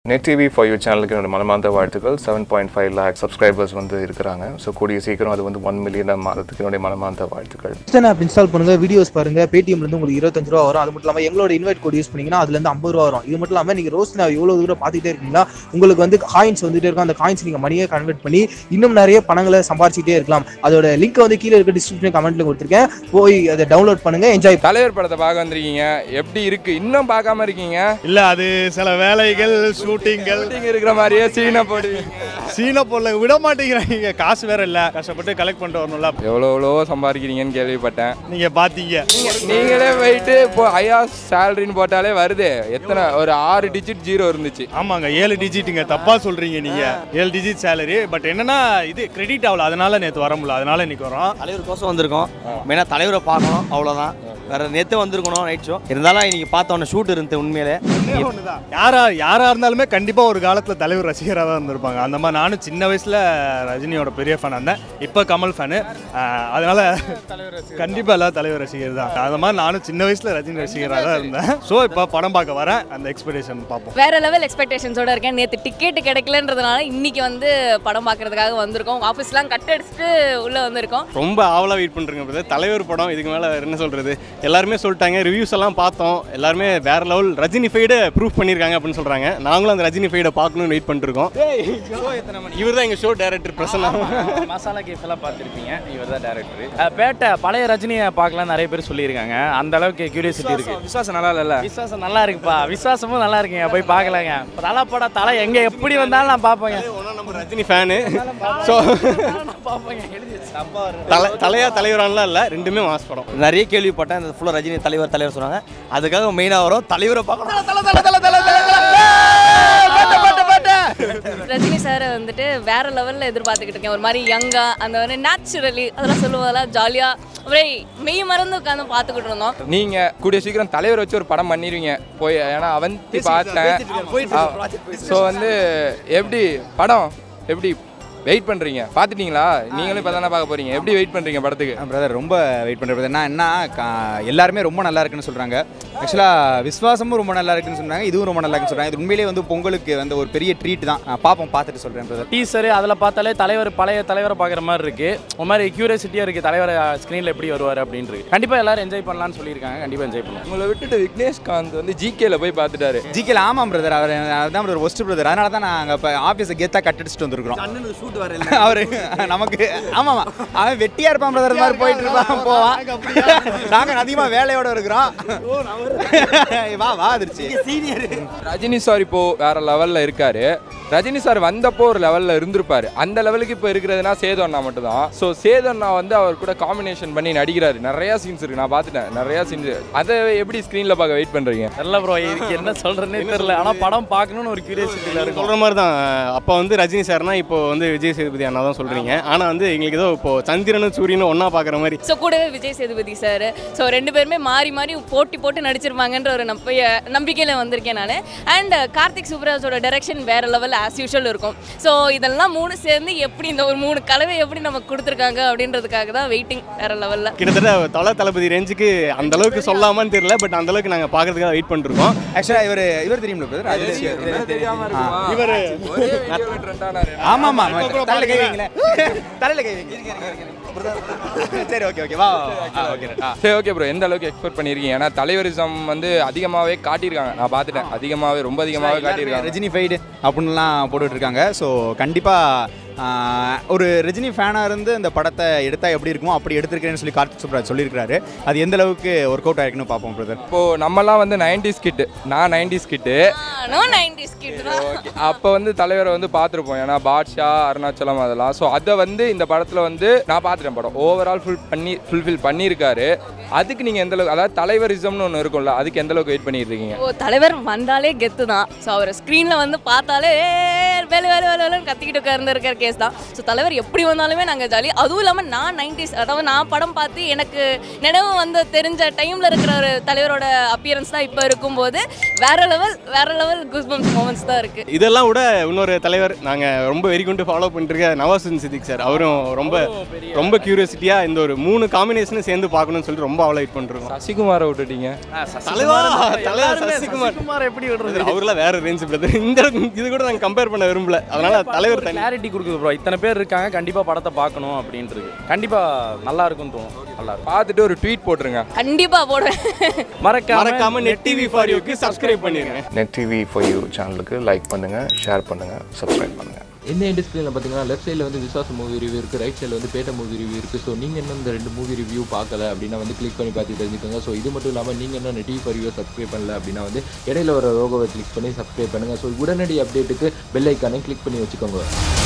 net TV for you சேனலுக்கு என்னோட மனமார்ந்த வாழ்த்துக்கள் seven point five lakh subscribers வந்து இருக்கிறாங்க ஸோ கூடிய சீக்கிரம் அது வந்து ஒன் மில்லியன் மாதத்துக்கு என்னுடைய மனமார்ந்த வாழ்த்துக்கள் இன்ஸ்டன் ஆப் இன்ஸ்டால் பண்ணுங்க வீடியோஸ் பாருங்க பேடிஎம்ல இருந்து உங்களுக்கு இருபத்தஞ்சு ரூபா வரும் அது மட்டும் இல்லாம எங்களோட இன்வைட் கோட் யூஸ் பண்ணீங்கன்னா அதுல இருந்து ஐம்பது ரூபா வரும் இது மட்டும் இல்லாம நீங்க ரோஸ் நான் எவ்வளவு தூரம் பார்த்துட்டே இருக்கீங்களா உங்களுக்கு வந்து காயின்ஸ் வந்துட்டே இருக்கும் அந்த காயின்ஸ் நீங்க மணியை கன்வெர்ட் பண்ணி இன்னும் நிறைய பணங்களை சம்பாரிச்சிட்டே இருக்கலாம் அதோட லிங்க் வந்து கீழே இருக்க டிஸ்கிரிப்ஷன் கமெண்ட்ல கொடுத்துருக்கேன் போய் அதை டவுன்லோட் பண்ணுங்க என்ஜாய் தலைவர் படத்தை பார்க்க வந்திருக்கீங்க எப்படி இருக்கு இன்னும் பார்க்காம இருக்கீங்க இல்ல அது சில வேலைகள் ஷூட்டிங்கள் shooting இருக்கிற மாதிரியே சீனை போடுவீங்க சீனை போடல விட மாட்டேங்கிறாங்க காசு வேற இல்ல கஷ்டப்பட்டு கலெக்ட் பண்ணிட்டு வரணும்ல எவ்வளோ எவ்வளோ சம்பாதிக்கிறீங்கன்னு கேள்விப்பட்டேன் நீங்க பாத்தீங்க நீங்களே போயிட்டு இப்போ ஐயா சேலரின்னு போட்டாலே வருது எத்தனை ஒரு ஆறு டிஜிட் ஜீரோ இருந்துச்சு ஆமாங்க ஏழு டிஜிட்டுங்க தப்பா சொல்றீங்க நீங்க ஏழு டிஜிட் சேலரி பட் என்னன்னா இது கிரெடிட் ஆகல அதனால நேத்து வர முடியல அதனால இன்னைக்கு வரோம் தலைவருக்கோசம் வந்திருக்கோம் மெயினாக தலைவரை பார்க்கணும் அவ்வளோதான் வேற நேற்று வந்திருக்கணும் நைட் ஷோ இருந்தாலும் இன்னைக்கு பார்த்தோன்னே ஷூட் இருந்து உண்மையிலே யாரா யாரா இருந்தாலுமே கண்டிப்பா ஒரு காலத்துல தலைவர் ரசிகராக தான் இருந்திருப்பாங்க அந்த மாதிரி நானும் சின்ன வயசுல ரஜினியோட பெரிய ஃபேன் இருந்தேன் இப்போ கமல் ஃபேனு அதனால கண்டிப்பா எல்லாரும் தலைவர் ரசிகர் தான் அந்த மாதிரி நானும் சின்ன வயசுல ரஜினி ரசிகராக தான் இருந்தேன் ஸோ இப்போ படம் பார்க்க வரேன் அந்த எக்ஸ்பெக்டேஷன் பார்ப்போம் வேற லெவல் எக்ஸ்பெக்டேஷன்ஸோட இருக்கேன் நேற்று டிக்கெட் கிடைக்கலன்றதுனால இன்னைக்கு வந்து படம் பார்க்கறதுக்காக வந்திருக்கோம் ஆஃபீஸ்லாம் கட் அடிச்சுட்டு உள்ள வந்திருக்கோம் ரொம்ப ஆவலாக வெயிட் பண்ணுறேங்க பிரதர் தலைவர் படம் இதுக்கு மேலே என்ன சொல்கிறது எல்லாருமே சொல்லிட்டாங்க ரிவ்யூஸ் எல்லாம் பார்த்தோம் எல்லாருமே வேற லெவல் ரஜினி ஃபைடு ப்ரூவ் பண்ணியிருக்காங்க அப்படின்னு சொல்கிறாங்க நாங்களும் அந்த ரஜினி ஃபைடை பார்க்கணும்னு வெயிட் பண்ணிருக்கோம் இவர் தான் எங்கள் show director Prasanna masala case எல்லாம் பார்த்துருப்பீங்க இவர் தான் டேரக்டர் பேட்டை பழைய ரஜினியை பார்க்கலாம் நிறைய பேர் சொல்லியிருக்காங்க அந்த அளவுக்கு கியூரியாசிட்டி இருக்கு விசுவாசம் நல்லா இல்லைல்ல விசுவாசம் நல்லா இருக்குப்பா விசுவாசமும் நல்லா இருக்குங்க போய் பார்க்கலாங்க தலை பட தலை எங்க எப்படி வந்தாலும் நான் பார்ப்பேங்க ஒன்றா நம்ம ரஜினி ஃபேனு ஸோ பார்ப்பேங்க எழுதி தலை தலையா தலைவரான்லாம் இல்லை ரெண்டுமே மாஸ் படம் நிறைய கேள்விப்பட்டேன் இந்த ஃபுல்லாக ரஜினி தலைவர் தலைவர் சொன்னாங்க அதுக்காக மெயினாக வரும் தலைவரை பார்க்கணும் ரஜினி சார் வந்துட்டு வேற லெவல்ல எதிர்பார்த்துக்கிட்டு இருக்கேன் ஒரு மாதிரி யங்கா அந்த மாதிரி நேச்சுரலி அதெல்லாம் சொல்லுவதெல்லாம் ஜாலியா அப்படியே மெய் மறந்து உட்காந்து பார்த்துக்கிட்டு இருந்தோம் நீங்க கூடிய சீக்கிரம் தலைவர் வச்சு ஒரு படம் பண்ணிடுவீங்க போய் ஏன்னா அவந்தி பார்த்தேன் ஸோ வந்து எப்படி படம் எப்படி வெயிட் பண்றீங்க பார்த்துட்டீங்களா நீங்களும் இப்போ தானே பார்க்க போறீங்க எப்படி வெயிட் பண்றீங்க படத்துக்கு பிரதர் ரொம்ப வெயிட் பண்ணுற பிரதர் நான் என்ன கா- எல்லாருமே ரொம்ப நல்லா இருக்குன்னு சொல்கிறாங்க ஆக்சுவலாக விஸ்வாசமும் ரொம்ப நல்லா இருக்குன்னு சொன்னாங்க இதுவும் ரொம்ப நல்லா இருக்குன்னு சொல்கிறாங்க இது உண்மையிலேயே வந்து பொங்கலுக்கு வந்து ஒரு பெரிய ட்ரீட் தான் நான் பார்ப்போம் பார்த்துட்டு சொல்கிறேன் பிரதர் டீசரு அதில் பார்த்தாலே தலைவர் பழைய தலைவரை பார்க்குற மாதிரி இருக்கு ஒரு மாதிரி கியூரியாசிட்டியாக இருக்கு தலைவர் ஸ்க்ரீனில் எப்படி வருவார் அப்படின்ட்டு கண்டிப்பாக எல்லாரும் என்ஜாய் பண்ணலாம்னு சொல்லியிருக்காங்க கண்டிப்பாக என்ஜாய் பண்ணுவோம் உங்களை விட்டுட்டு விக்னேஷ்காந்த் வந்து ஜிகேல போய் பார்த்துட்டாரு ஜிகேல ஆமாம் பிரதர் அவர் அதுதான் பிரதர் ஒஸ்ட் பிரதர் அதனால தான் நாங்கள் இப்போ ஆஃபீஸை கெத்தாக கட்டடிச்சிட்டு வந்திருக்கிறோம் அவர் நமக்கு ஆமாம் அவன் வெட்டியாக இருப்பான் பிரதர் மாதிரி போயிட்டு இருப்பான் போவான் நாங்கள் அதிகமாக வேலையோட இருக்கிறோம் வா வா அதிர்ச்சி ரஜினி சார் இப்போ வேற லெவல்ல இருக்காரு ரஜினி சார் வந்தப்போ ஒரு லெவல்ல இருந்திருப்பாரு அந்த லெவலுக்கு இப்போ இருக்கிறதுனா சேது அண்ணா மட்டும் தான் ஸோ சேது அண்ணா வந்து அவர் கூட காம்பினேஷன் பண்ணி நடிக்கிறாரு நிறைய சீன்ஸ் இருக்கு நான் பார்த்துட்டேன் நிறைய சீன்ஸ் அதை எப்படி ஸ்க்ரீன்ல பார்க்க வெயிட் பண்றீங்க தெரியல ப்ரோ இதுக்கு என்ன சொல்கிறேன்னே தெரியல ஆனால் படம் பார்க்கணும்னு ஒரு கியூரியாசிட்டியில் இருக்கும் சொல்கிற மாதிரி தான் அப்போ வந்து ரஜினி சார்னா இப்போ வந்து விஜய் சேதுபதி அண்ணா தான் சொல்கிறீங்க ஆனால் வந்து எங்களுக்கு ஏதோ இப்போ சந்திரனும் சூரியனும் ஒன்றா பார்க்குற மாதிரி ஸோ கூடவே விஜய் சேதுபதி சார் ஸோ ரெண்டு பேருமே மாறி மாறி போட்டி போட்டு நடிச்சிருப்பாங்கன்ற ஒரு நம்பிய நம்பிக்கையில் வந்திருக்கேன் நான் அண்ட் கார்த்திக் சுப்ராஜோட டைரக்ஷன் வேற லெவல் ஆஸ் யூஷுவல் இருக்கும் ஸோ இதெல்லாம் மூணு சேர்ந்து எப்படி இந்த ஒரு மூணு கலவை எப்படி நமக்கு கொடுத்துருக்காங்க அப்படின்றதுக்காக தான் வெயிட்டிங் வேற லெவலில் கிட்டத்தட்ட தலை தளபதி ரேஞ்சுக்கு அந்த அளவுக்கு சொல்லாமான்னு தெரியல பட் அந்த அளவுக்கு நாங்கள் பார்க்கறதுக்காக வெயிட் பண்ணிருக்கோம் ஆக்சுவலாக இவர் இவர் தெரியுமில்ல பிரதர் அதிர்ச்சி இவர் ஆமாம் ஆமாம் தலையில் கை வைங்களேன் தலையில் கை வைங்க சரி ஓகே ஓகே வா ஓகே ஆ சரி ஓகே ப்ரோ எந்த அளவுக்கு எக்ஸ்பெக்ட் பண்ணியிருக்கீங்க ஏன்னா தலைவரிசம் வந்து அதிகமாகவே காட்டியிருக்காங்க நான் பார்த்துட்டேன் அதிகமாகவே ரொம்ப அதிகமாகவே காட்டியிருக்காங்க ரஜினி ஃபைடு அப்படின்லாம் போட்டுட்டு இருக்காங்க ஸோ கண்டிப்பாக ஒரு ரஜினி ஃபேனாக இருந்து இந்த படத்தை எடுத்தா எப்படி இருக்குமோ அப்படி எடுத்திருக்கிறேன்னு சொல்லி கார்த்திக் சுப்ராஜ் சொல்லியிருக்காரு அது எந்த அளவுக்கு ஒர்க் அவுட் ஆயிருக்குன்னு பார்ப்போம் பிரதர் இப்போ நம்மலாம் வந்து நைன்டிஸ் கிட்டு நான் நைன்டிஸ் கிட்டு நானும் நைன்டிஸ் கிட் தான் ஓகே அப்போ வந்து தலைவரை வந்து பார்த்துருப்போம் ஏன்னா பாட்ஷா அருணாச்சலம் அதெல்லாம் ஸோ அதை வந்து இந்த படத்தில் வந்து நான் பார்த்துட்டேன் படம் ஓவரால் ஃபுல் பண்ணி ஃபுல்ஃபில் பண்ணியிருக்காரு அதுக்கு நீங்கள் எந்த அளவுக்கு அதாவது தலைவரிசம்னு ஒன்று இருக்கும்ல அதுக்கு எந்த அளவுக்கு வெயிட் பண்ணிட்டு இருக்கீங்க ஓ தலைவர் வந்தாலே கெத்து தான் ஸோ அவர் ஸ்க்ரீனில் வந்து பார்த்தாலே வேலை வேலை வேலை வேலைன்னு கத்திக்கிட்டு உட்கார்ந்து இருக்கிற கேஸ் தான் ஸோ தலைவர் எப்படி வந்தாலுமே நாங்கள் ஜாலி அதுவும் இல்லாமல் நான் நைன்டிஸ் அதாவது நான் படம் பார்த்து எனக்கு நினைவு வந்து தெரிஞ்ச டைமில் இருக்கிற ஒரு தலைவரோட அப்பியரன்ஸ் தான் இப்போ இருக்கும்போது வேற லெவல் வேற லெவல் குஸ்பம்ஸ் மூமெண்ட்ஸ் தான் இருக்குது இதெல்லாம் விட இன்னொரு தலைவர் நாங்கள் ரொம்ப வெறி கொண்டு ஃபாலோ பண்ணிட்டு இருக்க நவாசுதீன் சித்திக் சார் அவரும் ரொம்ப ரொம்ப கியூரியாசிட்டியாக இந்த ஒரு மூணு காம்பினேஷனும் சேர்ந்து பார்க்கணும்னு சொல்லிட்டு ரொம்ப அவ்வளோ வெயிட் பண்ணிருக்கோம் சசிகுமாரை விட்டுட்டீங்க தலைவா தலைவர் சசிகுமார் சசிகுமார் எப்படி விடுறது அவர்லாம் வேற ரேஞ்ச் பிரதர் இந்த இது கூட நாங்கள் கம்பேர் பண்ண விரும்பல அதனால தலைவர் தனி கிளாரிட்டி கொடுக்குது ப்ரோ இத்தனை பேர் இருக்காங்க கண்டிப்பாக படத்தை பார்க்கணும் அப்படின்றது கண்டிப்பாக நல்லா இருக்கும்னு தோணும் நல்லா இருக்கும் பார்த்துட்டு ஒரு ட்வீட் போட்டுருங்க கண்டிப்பாக போடுவேன் மறக்காம மறக்காம நெட் டிவி ஃபார் யூக்கு சப்ஸ்கிரைப் பண்ணிருங்க நெட் டிவி ஃபார் யூ சேனலுக்கு லைக் பண்ணுங்கள் ஷேர் பண்ணுங்கள் சப்ஸ்கிரைப் பண்ணுங்கள் என்ன எண்ட் ஸ்க்ரீனில் பார்த்தீங்கன்னா லெஃப்ட் சைடில் வந்து விஸ்வாச மூவி ரிவ்யூ இருக்குது ரைட் சைடில் வந்து பேட்ட மூவி ரிவ்யூ இருக்குது ஸோ நீங்கள் இன்னும் இந்த ரெண்டு மூவி ரிவ்யூ பார்க்கல அப்படின்னா வந்து கிளிக் பண்ணி பார்த்து தெரிஞ்சுக்கோங்க ஸோ இது மட்டும் இல்லாமல் நீங்கள் இன்னும் டிவி ஃபார் யூ சப்ஸ்கிரைப் பண்ணல அப்படின்னா வந்து இடையில வர லோகோவை கிளிக் பண்ணி சப்ஸ்கிரைப் பண்ணுங்கள் ஸோ உடனடி அப்டேட்டுக்கு பெல் ஐக்கானை கிளிக் பண்ணி வச்சுக்கோங்க